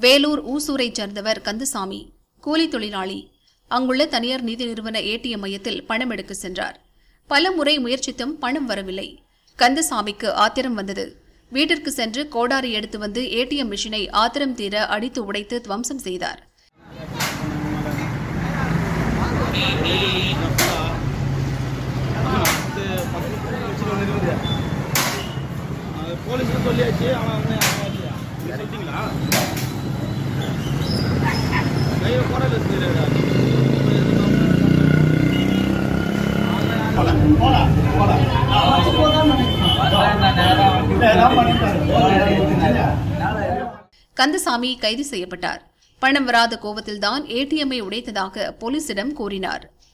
வேலூர் ஊசூரைச் சேர்ந்தவர் கந்தசாமி கூலி தொழிலாளி அங்குள்ள தனியார் நிதி நிறுவன ஏடிஎம் மையத்தில் பணம் எடுக்க சென்றார் பல முறை முயற்சித்தும் பணம் வரவில்லை கந்தசாமிக்கு ஆத்திரம் வந்தது வீட்டிற்கு சென்று கோடாரி எடுத்து வந்து ஏடிஎம் மிஷினை ஆத்திரம் தீர அடித்து உடைத்து துவம்சம் செய்தார் போலீஸ்க்கு சொல்லியாச்சு அவன் வந்து அவன் நீங்க சொல்லிட்டீங்களா கையில் போராட கந்தசாமி கைது செய்யப்பட்டார் பணம் வராத கோவத்தில்தான் ஏடிஎம்மை உடைத்ததாக போலீசிடம் கூறினார்